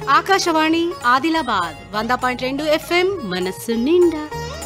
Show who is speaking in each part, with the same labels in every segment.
Speaker 1: ఆకాశవాణి ఆదిలాబాద్ వంద పాయింట్ రెండు ఎఫ్ఎం మనస్సు నిండా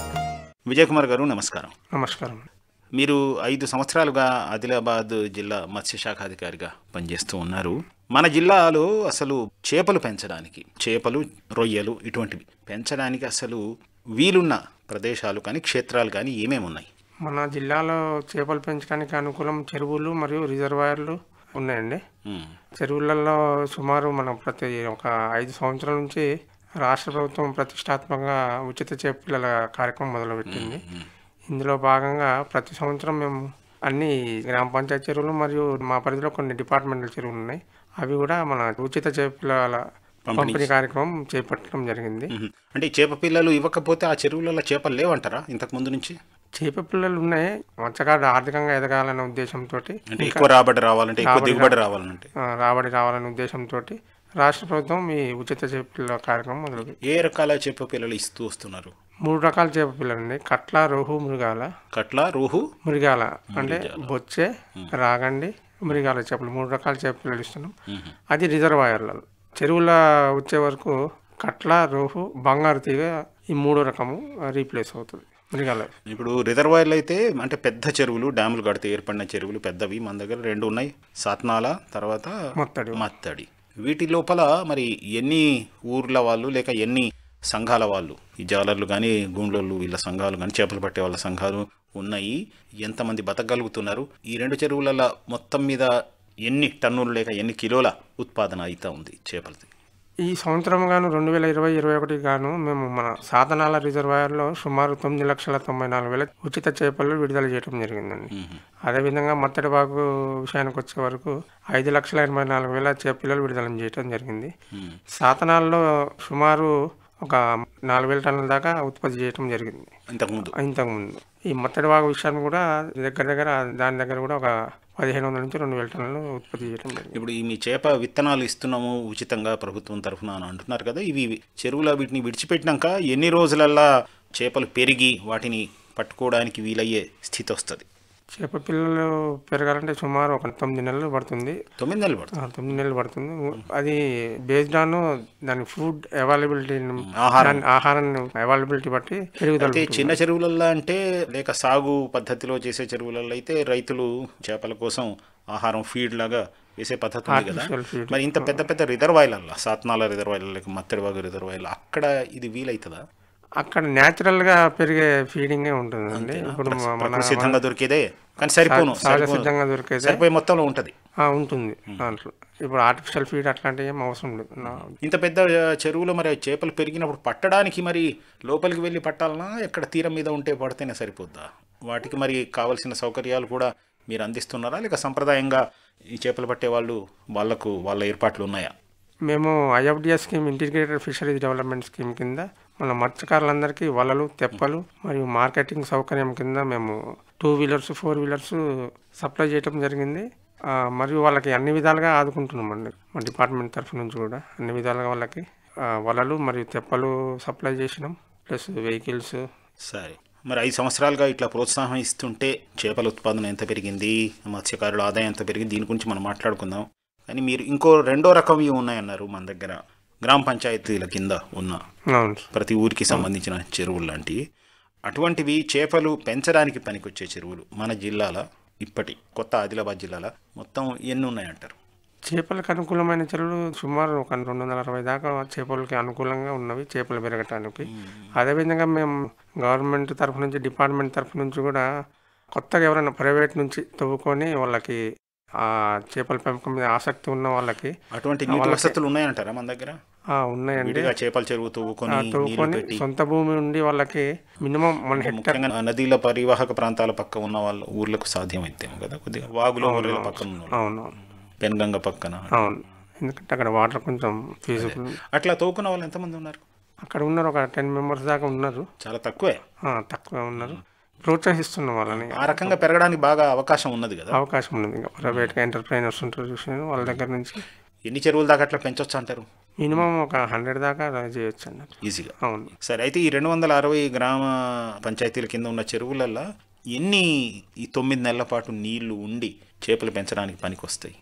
Speaker 2: విజయ్ కుమార్ గారు నమస్కారం
Speaker 3: నమస్కారం
Speaker 2: మీరు ఐదు సంవత్సరాలుగా ఆదిలాబాద్ జిల్లా మత్స్యశాఖాధికారిగా పనిచేస్తూ ఉన్నారు మన జిల్లాలో అసలు చేపలు పెంచడానికి చేపలు రొయ్యలు ఇటువంటివి పెంచడానికి అసలు వీలున్న ప్రదేశాలు కానీ క్షేత్రాలు కానీ ఏమేమి ఉన్నాయి
Speaker 3: మన జిల్లాలో చేపలు పెంచడానికి అనుకూలం చెరువులు మరియు రిజర్వాయర్లు ఉన్నాయండి
Speaker 2: ఉమ్,
Speaker 3: చెరువులలో సుమారు మనం ప్రతి ఒక ఐదు సంవత్సరాల నుంచి రాష్ట్ర ప్రభుత్వం ప్రతిష్టాత్మకంగా ఉచిత చేపల కార్యక్రమం మొదలుపెట్టింది ఇందులో భాగంగా ప్రతి సంవత్సరం మేము అన్ని గ్రామ పంచాయతీ చెరువులు మరియు మా పరిధిలో కొన్ని డిపార్ట్మెంటల్ చెరువులు ఉన్నాయి అవి కూడా మన ఉచిత చేపల పంపిణీ కార్యక్రమం చేపట్టడం జరిగింది
Speaker 2: ఉమ్. అంటే ఈ చేప పిల్లలు ఇవ్వకపోతే ఆ చెరువులలో చేపలు లేవంటారా ఇంతకు ముందు నుంచి
Speaker 3: చేప పిల్లలు ఉన్నాయి మత్స్యకారుడు ఆర్థికంగా ఎదగాలనే ఉద్దేశంతో
Speaker 2: అంటే ఎక్కువ రాబడి రావాలంటే ఎక్కువ దిగుబడి రావాలంటే
Speaker 3: రాబడి రావాలనే ఉద్దేశంతో రాష్ట్ర ప్రభుత్వం ఈ ఉచిత చేప పిల్లల కార్యక్రమం మొదలు
Speaker 2: ఏ రకాల చేప పిల్లలు ఇస్తూ వస్తున్నారు
Speaker 3: మూడు రకాల చేప పిల్లలు ఉన్నాయి కట్ల రోహు మృగాల
Speaker 2: కట్ల రూహు
Speaker 3: మృగాల అంటే బొచ్చే రాగండి మృగాల చేపలు మూడు రకాల చేప పిల్లలు ఇస్తున్నాం అది రిజర్వాయర్లలో చెరువుల వచ్చే వరకు కట్ల రోహు బంగారు తీగ ఈ మూడో రకము రీప్లేస్ అవుతుంది మృగాల
Speaker 2: ఇప్పుడు రిజర్వాయర్లు అయితే అంటే పెద్ద చెరువులు డ్యాములు కడితే ఏర్పడిన చెరువులు పెద్దవి మన దగ్గర రెండు ఉన్నాయి సాత్నాల తర్వాత
Speaker 3: మత్తడి
Speaker 2: మత్తడి వీటి లోపల మరి ఎన్ని ఊర్ల వాళ్ళు లేక ఎన్ని సంఘాల వాళ్ళు ఈ జాలర్లు కానీ గూండ్లోళ్ళు వీళ్ళ సంఘాలు కానీ చేపలు పట్టే వాళ్ళ సంఘాలు ఉన్నాయి ఎంతమంది బతకగలుగుతున్నారు ఈ రెండు చెరువులలో మొత్తం మీద ఎన్ని టన్నులు లేక ఎన్ని కిలోల ఉత్పాదన అవుతా ఉంది చేపలది
Speaker 3: ఈ సంవత్సరం గాను రెండు వేల ఇరవై ఇరవై ఒకటి గాను మేము మన సాధనాల రిజర్వాయర్లో సుమారు తొమ్మిది లక్షల తొంభై నాలుగు వేల ఉచిత చేపలు విడుదల చేయడం జరిగిందండి అదేవిధంగా మత్తడి బాగు విషయానికి వచ్చే వరకు ఐదు లక్షల ఎనభై నాలుగు వేల చేపలు విడుదల చేయడం జరిగింది సాధనాల్లో సుమారు ఒక నాలుగు వేల టన్నుల దాకా ఉత్పత్తి చేయడం జరిగింది
Speaker 2: ఇంతకుముందు
Speaker 3: ఇంతకుముందు ఈ మత్తడి బాగు విషయాన్ని కూడా దగ్గర దగ్గర దాని దగ్గర కూడా ఒక పదిహేను వందల నుంచి రెండు వేల టన్నులు ఉత్పత్తి చేయడం జరిగింది
Speaker 2: ఇప్పుడు ఈ మీ చేప విత్తనాలు ఇస్తున్నాము ఉచితంగా ప్రభుత్వం తరఫున అని అంటున్నారు కదా ఇవి చెరువులో వీటిని విడిచిపెట్టినాక ఎన్ని రోజులల్లా చేపలు పెరిగి వాటిని పట్టుకోవడానికి వీలయ్యే స్థితి వస్తుంది
Speaker 3: చేప పిల్లలు పెరగాలంటే సుమారు ఒక తొమ్మిది నెలలు పడుతుంది
Speaker 2: తొమ్మిది నెలలు పడుతుంది
Speaker 3: ఆ, తొమ్మిది నెలలు పడుతుంది అది బేస్డ్ ఆన్ దాని ఫుడ్ అవైలబిలిటీ
Speaker 2: ఆహారం.
Speaker 3: ఆహారాన్ని అవైలబిలిటీ బట్టి పెరుగుదల
Speaker 2: అయితే చిన్న చెరువులల్లో అంటే లేక సాగు పద్ధతిలో చేసే చెరువులలో అయితే రైతులు చేపల కోసం ఆహారం ఫీడ్ లాగా వేసే పద్ధతి ఉంది కదా
Speaker 3: Artificial feed.
Speaker 2: మరి ఇంత పెద్ద పెద్ద రిజర్వాయర్లలో సాత్నాల రిజర్వాయర్లు లేక మత్తడివాగు రిజర్వాయర్లు అక్కడ ఇది వీలవుతుందా
Speaker 3: అక్కడ న్యాచురల్ గా పెరిగే ఫీడింగే ఉంటుందండి ఇప్పుడు మ- మన
Speaker 2: ప్రకృతి సిద్ధంగా దొరికేదే కానీ సరిపోను
Speaker 3: సహజ
Speaker 2: సరిపోను.
Speaker 3: సిద్ధంగా దొరికేది
Speaker 2: సరిపోయే మొత్తంలో ఉంటుంది
Speaker 3: ఆ, ఉంటుంది దాంట్లో ఇప్పుడు ఆర్టిఫిషియల్ ఫీడ్ అట్లాంటివి ఏం అవసరం లేదు నా-
Speaker 2: ఇంత పెద్ద ఆ, చెరువులో మరి చేపలు పెరిగినప్పుడు పట్టడానికి మరి లోపలికి వెళ్ళి పట్టాలనా ఎక్కడ తీరం మీద ఉంటే పడితేనే సరిపోద్దా వాటికి మరి కావలసిన సౌకర్యాలు కూడా మీరు అందిస్తున్నారా లేక సంప్రదాయంగా ఈ చేపలు పట్టే వాళ్ళు వాళ్ళకు వాళ్ళ ఏర్పాట్లు ఉన్నాయా
Speaker 3: మేము IFDS scheme integrated fisheries development scheme కింద మన మత్స్యకారులందరికీ వలలు తెప్పలు మరియు మార్కెటింగ్ సౌకర్యం కింద మేము two wheelers four wheelers supply చేయడం జరిగింది ఆ, మరియు వాళ్ళకి అన్ని విధాలుగా ఆదుకుంటున్నామండి మా డిపార్ట్మెంట్ తరఫు నుంచి కూడా అన్ని విధాలుగా వాళ్ళకి ఆ, వలలు మరియు తెప్పలు సప్లై చేసినాం ప్లస్ వెహికల్స్
Speaker 2: సరే మరి ఐదు సంవత్సరాలుగా ఇట్లా ప్రోత్సాహం ఇస్తుంటే చేపల ఉత్పాదన ఎంత పెరిగింది మత్స్యకారుల ఆదాయం ఎంత పెరిగింది దీని గురించి మనం మాట్లాడుకుందాం కానీ మీరు ఇంకో రెండో రకం ఇవి ఉన్నాయన్నారు మన దగ్గర గ్రామ పంచాయతీల కింద ఉన్న
Speaker 3: అవును
Speaker 2: ప్రతి ఊరికి సంబంధించిన చెరువులు లాంటివి అటువంటివి చేపలు పెంచడానికి పనికొచ్చే చెరువులు మన జిల్లాల ఇప్పటి కొత్త ఆదిలాబాద్ జిల్లాల మొత్తం ఎన్ని ఉన్నాయంటారు
Speaker 3: చేపలకు అనుకూలమైన చెరువులు సుమారు ఒక రెండు వందల అరవై దాకా చేపలకి అనుకూలంగా ఉన్నవి చేపలు పెరగటానికి అదేవిధంగా మేము గవర్నమెంట్ తరఫు నుంచి డిపార్ట్మెంట్ తరఫు నుంచి కూడా కొత్తగా ఎవరైనా ప్రైవేట్ నుంచి తవ్వుకొని వాళ్ళకి ఆ చేపల పెంపకం మీద ఆసక్తి ఉన్న వాళ్ళకి
Speaker 2: అటువంటి నీటి వసతులు ఉన్నాయంటారా మన దగ్గర
Speaker 3: ఆ, ఉన్నాయండి
Speaker 2: విడిగా చేపల చెరువు తవ్వుకొని నీళ్లు
Speaker 3: తవ్వుకొని
Speaker 2: పెట్టి
Speaker 3: సొంత భూమి ఉండి వాళ్ళకి మినిమం మన హెక్టర్
Speaker 2: ముఖ్యంగా నదీల పరివాహక ప్రాంతాల పక్క ఉన్న వాళ్ళ ఊర్లకు సాధ్యమైతేమో కదా కొద్దిగా వాగులో ఊర్ల పక్కన ఉన్న వాళ్ళు.
Speaker 3: అవును
Speaker 2: పెనగంగ పక్కన
Speaker 3: అవును ఎందుకంటే అక్కడ వాటర్ కొంచెం ఫీజుబుల్
Speaker 2: అట్లా తవ్వుకున్న వాళ్ళు ఎంతమంది ఉన్నారు
Speaker 3: అక్కడ ఉన్నారు ఒక టెన్ మెంబర్స్ దాకా ఉన్నారు
Speaker 2: చాలా తక్కువే
Speaker 3: ఆ, తక్కువ ఉన్నారు ప్రోత్సహిస్తున్నాం వాళ్ళని
Speaker 2: ఆ రకంగా పెరగడానికి బాగా అవకాశం ఉన్నది కదా
Speaker 3: అవకాశం ఉన్నది ఇంకా ప్రైవేట్గా ఎంటర్ప్రైనర్స్ ఉంటారు చూసాను వాళ్ళ దగ్గర నుంచి
Speaker 2: ఎన్ని చెరువుల దాకా అట్లా పెంచొచ్చు అంటారు
Speaker 3: మినిమం ఒక హండ్రెడ్ దాకా చేయొచ్చు అన్నట్టు
Speaker 2: ఈజీగా
Speaker 3: అవును
Speaker 2: సరే అయితే ఈ రెండు వందల అరవై గ్రామ పంచాయతీల కింద ఉన్న చెరువులల్లో ఎన్ని ఈ తొమ్మిది నెలల పాటు నీళ్లు ఉండి చేపలు పెంచడానికి పనికి వస్తాయి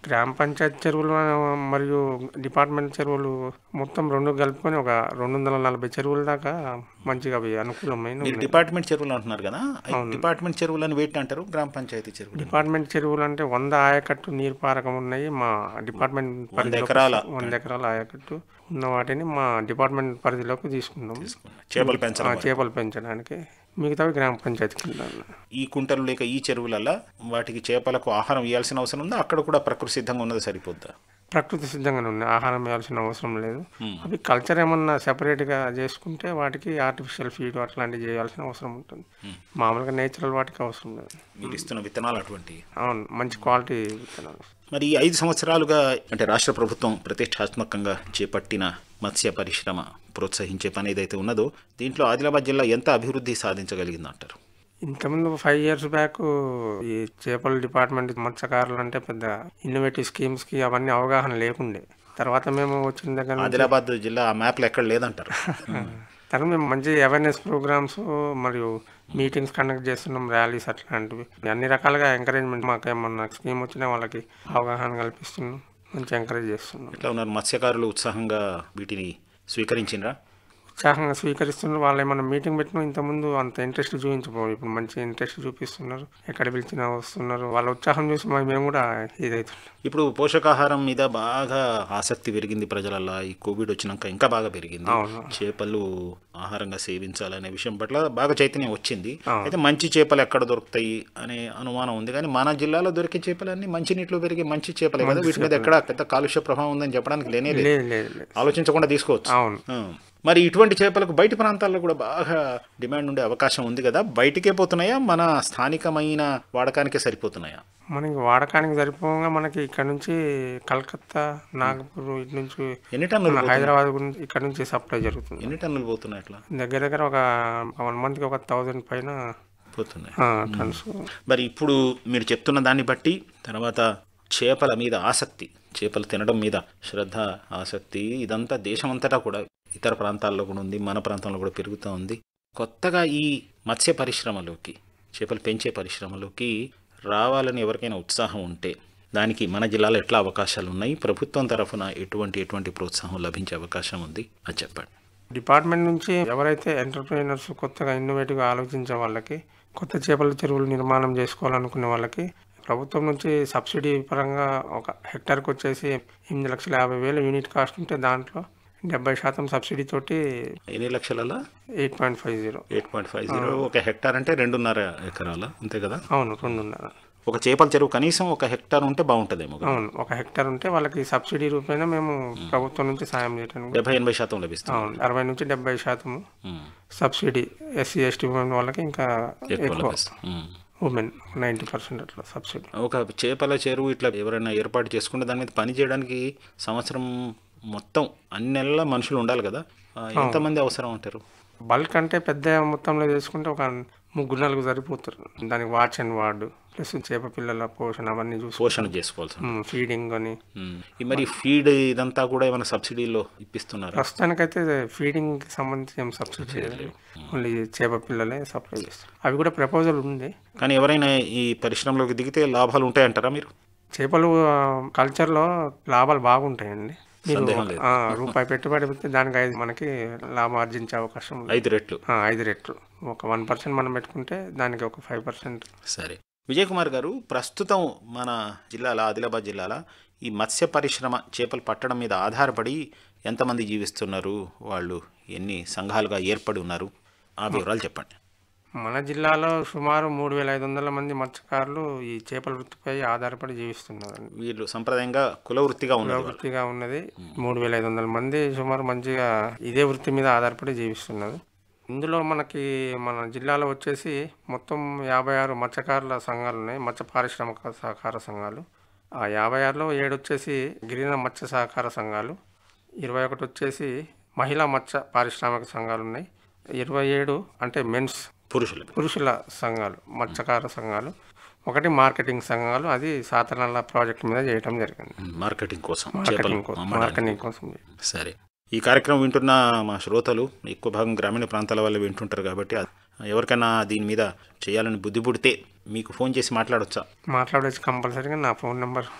Speaker 3: గ్రామ పంచాయతీ చెరువులు మరియు డిపార్ట్మెంట్ చెరువులు మొత్తం రెండు కలుపుకొని ఒక రెండు వందల నలభై చెరువుల దాకా మంచిగా అవి అనుకూలమైన
Speaker 2: మీరు
Speaker 3: ఉన్నాయి.
Speaker 2: డిపార్ట్మెంట్ చెరువులు అంటున్నారు కదా ఈ డిపార్ట్మెంట్ చెరువులు అని వేటి అంటారు గ్రామ పంచాయతీ చెరువులు
Speaker 3: డిపార్ట్మెంట్ చెరువులు అంటే వంద ఆయకట్టు నీరు పారకం ఉన్నాయి మా డిపార్ట్మెంట్ పరిధిలోకి
Speaker 2: ఎకరాల?
Speaker 3: వస్తాయి. వంద ఎకరాల ఆయకట్టు ఉన్న వాటిని మా డిపార్ట్మెంట్ పరిధిలోకి తీసుకున్నాం
Speaker 2: చేపలు పెంచడం
Speaker 3: ఆ, చేపలు పెంచడానికి మిగతావి గ్రామ పంచాయతీ కింద ఉన్నాయి.
Speaker 2: ఈ కుంటలు లేక ఈ చెరువులల్ల వాటికి చేపలకు ఆహారం ఇవ్వాల్సిన అవసరం ఉందా అక్కడ కూడా ప్రకృతి సిద్ధంగా ఉన్నది సరిపోద్దా
Speaker 3: ప్రకృతి సిద్ధంగానే ఉన్నాయి ఆహారం వేయాల్సిన అవసరం లేదు అవి కల్చర్ ఏమన్నా సెపరేట్గా చేసుకుంటే వాటికి ఆర్టిఫిషియల్ ఫీడ్ అట్లాంటివి చేయాల్సిన అవసరం ఉంటుంది మామూలుగా నేచురల్ వాటికి అవసరం లేదు
Speaker 2: మీరు ఇస్తున్న విత్తనాలు అటువంటి
Speaker 3: అవును మంచి క్వాలిటీ విత్తనాలు
Speaker 2: మరి ఈ ఐదు సంవత్సరాలుగా అంటే రాష్ట్ర ప్రభుత్వం ప్రతిష్టాత్మకంగా చేపట్టిన మత్స్య పరిశ్రమ ప్రోత్సహించే పని ఏదైతే ఉన్నదో దీంట్లో ఆదిలాబాద్ జిల్లా ఎంత అభివృద్ధి సాధించగలిగిందంటారు
Speaker 3: ఇంతకుముందు ఫైవ్ ఇయర్స్ బ్యాక్ ఈ చేపల డిపార్ట్మెంట్ మత్స్యకారులు అంటే పెద్ద ఇన్నోవేటివ్ స్కీమ్స్కి అవన్నీ అవగాహన లేకుండే తర్వాత మేము వచ్చిన దగ్గర నుంచి
Speaker 2: ఆదిలాబాద్ జిల్లా ఆ మ్యాప్లో ఎక్కడ లేదంటారు
Speaker 3: తర్వాత మేము మంచి అవేర్నెస్ ప్రోగ్రామ్స్ మరియు మీటింగ్స్ కండక్ట్ చేస్తున్నాం ర్యాలీస్ అట్లాంటివి అన్ని రకాలుగా ఎంకరేజ్మెంట్ మాకు ఏమన్నా స్కీమ్ వచ్చినా వాళ్ళకి అవగాహన కల్పిస్తున్నాం మంచి ఎంకరేజ్ చేస్తున్నాం
Speaker 2: ఎట్లా ఉన్నారు మత్స్యకారులు ఉత్సాహంగా వీటిని స్వీకరించిండ్రా
Speaker 3: ఉత్సాహంగా స్వీకరిస్తున్నారు వాళ్ళు ఏమన్నా మీటింగ్ పెట్టినా ఇంతకుముందు అంత ఇంట్రెస్ట్ చూపించకపోవు ఇప్పుడు మంచి ఇంట్రెస్ట్ చూపిస్తున్నారు ఎక్కడ పిలిచినా వస్తున్నారు వాళ్ళ ఉత్సాహం చూసి మా- మేము కూడా ఇదవుతున్నాం
Speaker 2: ఇప్పుడు పోషకాహారం మీద బాగా ఆసక్తి పెరిగింది ప్రజలల్లో ఈ కోవిడ్ వచ్చినాక ఇంకా బాగా పెరిగింది
Speaker 3: అవును.
Speaker 2: చేపలు ఆహారంగా సేవించాలనే విషయం పట్ల బాగా చైతన్యం వచ్చింది అయితే మంచి చేపలు ఎక్కడ దొరుకుతాయి అనే అనుమానం ఉంది కానీ మన జిల్లాలో దొరికే చేపలన్నీ మంచి నీటిలో పెరిగే మంచి చేపలే కదా వీటి మీద ఎక్కడ పెద్ద కాలుష్య ప్రభావం ఉందని చెప్పడానికి లేనే లేదు
Speaker 3: లేదు లేదు లేదు
Speaker 2: ఆలోచించకుండా తీసుకోవచ్చు
Speaker 3: అవును
Speaker 2: ఆ. మరి ఇటువంటి చేపలకు బయట ప్రాంతాల్లో కూడా బాగా డిమాండ్ ఉండే అవకాశం ఉంది కదా బయటికే పోతున్నాయా మన స్థానికమైన వాడకానికే సరిపోతున్నాయా
Speaker 3: మనకి వాడకానికి సరిపోగా మనకి ఇక్కడ నుంచి కలకత్తా నాగపూర్ ఇటు నుంచి
Speaker 2: ఎన్ని టన్నులు
Speaker 3: మన హైదరాబాద్ గురించి ఇక్కడ నుంచి సప్లై జరుగుతుంది
Speaker 2: ఎన్ని టన్నులు పోతున్నాయి అట్లా
Speaker 3: దగ్గర దగ్గర ఒక వన్ మంత్కి ఒక థౌజండ్ పైన
Speaker 2: పోతున్నాయి
Speaker 3: టన్స్
Speaker 2: మరి ఇప్పుడు మీరు చెప్తున్న దాన్ని బట్టి తర్వాత చేపల మీద ఆసక్తి చేపలు తినడం మీద శ్రద్ధ ఆసక్తి ఇదంతా దేశమంతటా కూడా ఇతర ప్రాంతాల్లో కూడా ఉంది మన ప్రాంతంలో కూడా పెరుగుతూ ఉంది కొత్తగా ఈ మత్స్య పరిశ్రమలోకి చేపలు పెంచే పరిశ్రమలోకి రావాలని ఎవరికైనా ఉత్సాహం ఉంటే దానికి మన జిల్లాలో ఎట్లా అవకాశాలు ఉన్నాయి ప్రభుత్వం తరఫున ఎటువంటి ఎటువంటి ప్రోత్సాహం లభించే అవకాశం ఉంది అది చెప్పండి
Speaker 3: డిపార్ట్మెంట్ నుంచి ఎవరైతే ఎంటర్ప్రీనర్స్ కొత్తగా ఇన్నోవేటివ్గా ఆలోచించే వాళ్ళకి కొత్త చేపల చెరువులు నిర్మాణం చేసుకోవాలనుకునే వాళ్ళకి ప్రభుత్వం నుంచి సబ్సిడీ పరంగా ఒక హెక్టార్కి వచ్చేసి ఎనిమిది లక్షల యాభై వేలు యూనిట్ కాస్ట్ ఉంటే దాంట్లో డెబ్బై శాతం సబ్సిడీ తోటి
Speaker 2: ఎన్ని లక్షలలో
Speaker 3: eight point five zero
Speaker 2: eight point five zero ఒక హెక్టార్ అంటే రెండున్నర ఎకరాల అంతే కదా
Speaker 3: అవును రెండున్నర
Speaker 2: ఒక చేపల చెరువు కనీసం ఒక హెక్టార్ ఉంటే బాగుంటుందేమో కదా.
Speaker 3: అవును ఒక హెక్టార్ ఉంటే వాళ్ళకి సబ్సిడీ రూపేణా మేము ప్రభుత్వం నుంచి సాయం చేయడానికి
Speaker 2: డెబ్బై ఎనభై శాతం లభిస్తుంది
Speaker 3: అవును అరవై నుంచి డెబ్బై శాతము
Speaker 2: ఉమ్.
Speaker 3: సబ్సిడీ ఎస్సీ ఎస్టీ ఉమెన్ వాళ్ళకి ఇంకా
Speaker 2: ఎక్కువ
Speaker 3: ఎక్కువ
Speaker 2: లభిస్తుంది ఉమ్.
Speaker 3: ఉమెన్ నైంటీ పర్సెంట్ అట్లా సబ్సిడీ
Speaker 2: ఒక చేపల చెరువు ఇట్లా ఎవరైనా ఏర్పాటు చేసుకుంటే దాని మీద పని చేయడానికి సంవత్సరం మొత్తం అన్ని నెలల మనుషులు ఉండాలి కదా ఆ, ఎంతమంది అవసరం అంటారు
Speaker 3: బల్క్ అంటే పెద్ద మొత్తంలో చేసుకుంటే ఒక ముగ్గురు నలుగురు సరిపోతారు దానికి వాచ్ అండ్ వార్డు ప్లస్ చేప పిల్లల పోషణ అవన్నీ చూసి
Speaker 2: పోషణ చేసుకోవాల్సి ఉంటుంది.
Speaker 3: ఫీడింగ్ అని
Speaker 2: ఉమ్. ఈ మరి ఫీడ్ ఇదంతా కూడా ఏమైనా సబ్సిడీలో ఇప్పిస్తున్నారు
Speaker 3: ప్రస్తుతానికైతే ఫీడింగ్ సంబంధించి ఏం సబ్సిడీ చేయలేదు ఓన్లీ చేప పిల్లలే సప్లై చేస్తారు అవి కూడా ప్రపోజల్ ఉంది
Speaker 2: కానీ ఎవరైనా ఈ పరిశ్రమలోకి దిగితే లాభాలు ఉంటాయంటారా మీరు
Speaker 3: చేపలు ఆ, కల్చర్లో లాభాలు బాగుంటాయండి మీరు
Speaker 2: సందేహం లేదు.
Speaker 3: ఆ, రూపాయి పెట్టుబడి పెడితే దానికి ఐదు మనకి లాభం ఆర్జించే అవకాశం ఉంది
Speaker 2: ఐదు రెట్లు
Speaker 3: ఆ, ఐదు రెట్లు ఒక వన్ పర్సెంట్ మనం పెట్టుకుంటే దానికి ఒక ఫైవ్ పర్సెంట్
Speaker 2: సరే విజయ్ కుమార్ గారు ప్రస్తుతం మన జిల్లాల ఆదిలాబాద్ జిల్లాల ఈ మత్స్య పరిశ్రమ చేపలు పట్టడం మీద ఆధారపడి ఎంతమంది జీవిస్తున్నారు వాళ్ళు ఎన్ని సంఘాలుగా ఏర్పడి ఉన్నారు ఆ వివరాలు చెప్పండి
Speaker 3: మన జిల్లాలో సుమారు మూడు వేల ఐదు వందల మంది మత్స్యకారులు ఈ చేపల వృత్తిపై ఆధారపడి జీవిస్తున్నారండి
Speaker 2: వీళ్ళు సంప్రదాయంగా కుల వృత్తిగా ఉన్నారు వాళ్ళు.
Speaker 3: వృత్తిగా ఉన్నది మూడు వేల ఐదు వందల మంది సుమారు మంచిగా ఇదే వృత్తి మీద ఆధారపడి జీవిస్తున్నారు ఇందులో మనకి మన జిల్లాలో వచ్చేసి మొత్తం యాభై ఆరు మత్స్యకారుల సంఘాలు ఉన్నాయి మత్స్య పారిశ్రామిక సహకార సంఘాలు ఆ యాభై ఆరులో ఏడు వచ్చేసి గిరిజన మత్స్య సహకార సంఘాలు ఇరవై ఒకటి వచ్చేసి మహిళా మత్స్య పారిశ్రామిక సంఘాలు ఉన్నాయి ఇరవై ఏడు అంటే మెన్స్
Speaker 2: పురుషులు
Speaker 3: పురుషుల సంఘాలు మత్స్యకార సంఘాలు ఒకటి మార్కెటింగ్ సంఘాలు అది సాధారణ ప్రాజెక్ట్ మీద చేయడం జరిగింది
Speaker 2: మార్కెటింగ్ కోసం చేపలు
Speaker 3: మార్కెటింగ్ కోసం
Speaker 2: అమ్మడానికి.
Speaker 3: మార్కెటింగ్ కోసం
Speaker 2: సరే ఈ కార్యక్రమం వింటున్న మా శ్రోతలు ఎక్కువ భాగం గ్రామీణ ప్రాంతాల వాళ్ళు వింటుంటారు కాబట్టి అది- ఎవరికైనా దీని మీద చేయాలని బుద్ధి పుడితే మీకు ఫోన్ చేసి మాట్లాడొచ్చా
Speaker 3: మాట్లాడవచ్చు కంపల్సరీగా నా phone number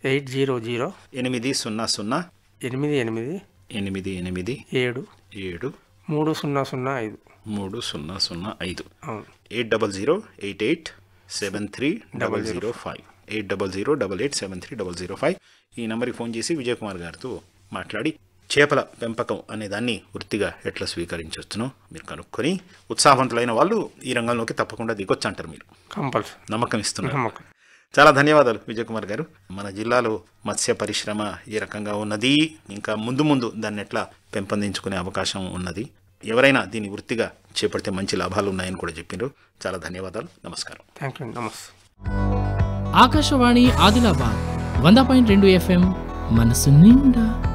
Speaker 3: eight zero zero
Speaker 2: ఎనిమిది సున్నా సున్నా
Speaker 3: ఎనిమిది ఎనిమిది
Speaker 2: ఎనిమిది ఎనిమిది
Speaker 3: ఏడు
Speaker 2: ఏడు
Speaker 3: మూడు సున్నా సున్నా ఐదు
Speaker 2: మూడు సున్నా సున్నా ఐదు
Speaker 3: అవును
Speaker 2: eight double zero eight eight seven three double zero five eight double zero double eight seven three double zero five ఈ నెంబర్కి ఫోన్ చేసి విజయ్ కుమార్ గారితో మాట్లాడి చేపల పెంపకం అనే దాన్ని వృత్తిగా ఎట్లా స్వీకరించవచ్చునో మీరు కనుక్కొని ఉత్సాహవంతులైన వాళ్ళు ఈ రంగంలోకి తప్పకుండా దిగొచ్చు అంటారు మీరు
Speaker 3: కంపల్సరీ
Speaker 2: నమ్మకం ఇస్తున్నారు
Speaker 3: నమ్మకం
Speaker 2: చాలా ధన్యవాదాలు విజయ్ కుమార్ గారు మన జిల్లాలో మత్స్య పరిశ్రమ ఏ రకంగా ఉన్నది ఇంకా ముందు ముందు దాన్ని ఎట్లా పెంపొందించుకునే అవకాశం ఉన్నది ఎవరైనా దీన్ని వృత్తిగా చేపడితే మంచి లాభాలు ఉన్నాయని కూడా చెప్పిండ్రు చాలా ధన్యవాదాలు నమస్కారం
Speaker 3: థ్యాంక్ యూ నమస్తే
Speaker 4: ఆకాశవాణి ఆదిలాబాద్ వంద పాయింట్ రెండు ఎఫ్ఎం మనసు నిండా